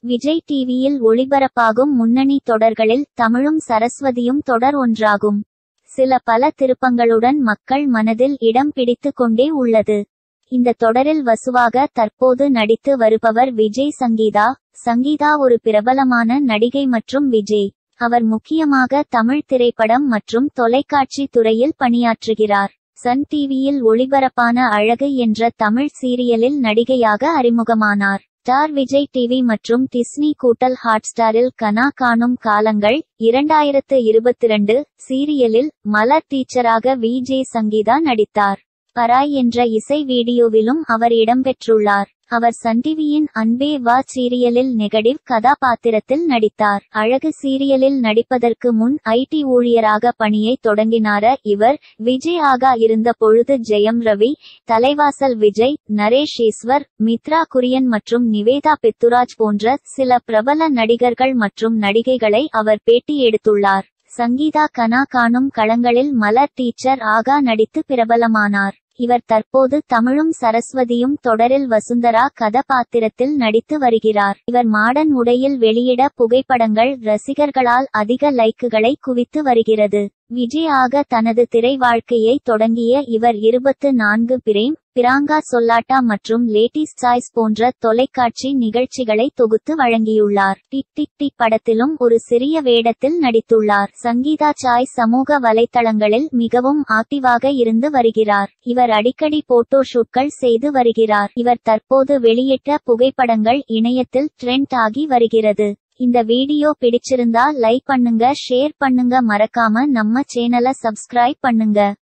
விஜய் டிவியில் ஒளிபரப்பாகும் முன்னணி தொடர்களில் தமிழும் சரஸ்வதியும் தொடர் ஒன்றாகும் சில பல திருப்பங்களுடன் மக்கள் மனதில் இடம் பிடித்து கொண்டே உள்ளது இந்த தொடரில் வசுவாக தற்போது நடித்து வருபவர் விஜய் சங்கீதா சங்கீதா ஒரு பிரபலமான நடிகை மற்றும் விஜய் அவர் முக்கியமாக தமிழ் திரைப்படம் மற்றும் தொலைக்காட்சி துறையில் பணியாற்றுகிறார் சன் டிவியில் ஒளிபரப்பான அழகு என்ற தமிழ் சீரியலில் நடிகையாக அறிமுகமானார் ஸ்டார் விஜய் டிவி மற்றும் டிஸ்னி கூட்டல் ஹாட்ஸ்டாரில் கனா காணும் காலங்கள் இரண்டாயிரத்து இருபத்திரண்டு சீரியலில் மலர் டீச்சராக வி ஜே சங்கீதா நடித்தார் பராய் என்ற இசை வீடியோவிலும் அவர் இடம்பெற்றுள்ளார் அவர் சன் டிவியின் அன்பே வா சீரியலில் நெகடிவ் கதாபாத்திரத்தில் நடித்தார் அழகு சீரியலில் நடிப்பதற்கு முன் ஐடி ஊழியராக பணியை தொடங்கினார இவர் விஜய் ஆகா இருந்த பொழுது ஜெயம் ரவி தலைவாசல் விஜய் நரேஷ் ஈஸ்வர் மித்ரா குரியன் மற்றும் நிவேதா பெத்துராஜ் போன்ற சில பிரபல நடிகர்கள் மற்றும் நடிகைகளை அவர் பேட்டி எடுத்துள்ளார் சங்கீதா கனா காணும் களங்களில் மலர் டீச்சர் ஆகா நடித்து பிரபலமானார் இவர் தற்போது தமிழும் சரஸ்வதியும் தொடரில் வசுந்தரா கதாபாத்திரத்தில் நடித்து வருகிறார் இவர் மாடன் உடையில் வெளியிட புகைப்படங்கள் ரசிகர்களால் அதிக லைக்குகளை குவித்து வருகிறது விஜய் ஆக தனது திரை வாழ்க்கையை தொடங்கிய இவர் இருபத்து நான்கு பிரேம் பிராங்கா சொல்லாட்டா மற்றும் லேட்டீஸ் சாய்ஸ் போன்ற தொலைக்காட்சி நிகழ்ச்சிகளை தொகுத்து வழங்கியுள்ளார் டிக் டிக் டிக் படத்திலும் ஒரு சிறிய வேடத்தில் நடித்துள்ளார் சங்கீதா சாய் சமூக வலைத்தளங்களில் மிகவும் ஆக்டிவாக இருந்து வருகிறார் இவர் அடிக்கடி போட்டோ ஷூட்கள் செய்து வருகிறார் இவர் தற்போது வெளியிட்ட புகைப்படங்கள் இணையத்தில் ட்ரெண்ட் ஆகி வருகிறது இந்த வீடியோ பிடிச்சிருந்தா லைக் பண்ணுங்க ஷேர் பண்ணுங்க மறக்காம நம்ம சேனலை சப்ஸ்கிரைப் பண்ணுங்க